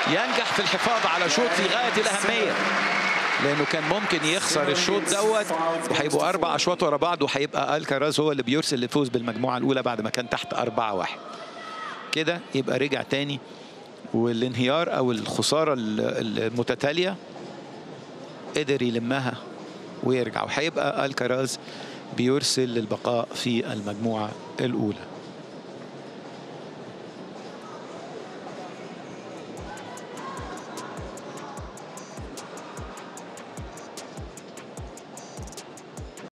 ينجح في الحفاظ على شوط في غايه الاهميه لانه كان ممكن يخسر الشوط دوت وهيبقوا اربع اشواط ورا بعض وهيبقى الكراز هو اللي بيرسل الفوز بالمجموعه الاولى بعد ما كان تحت 4 1 كده يبقى رجع تاني والانهيار او الخساره المتتاليه قدر يلمها ويرجع وهيبقى الكراز بيرسل للبقاء في المجموعه الاولى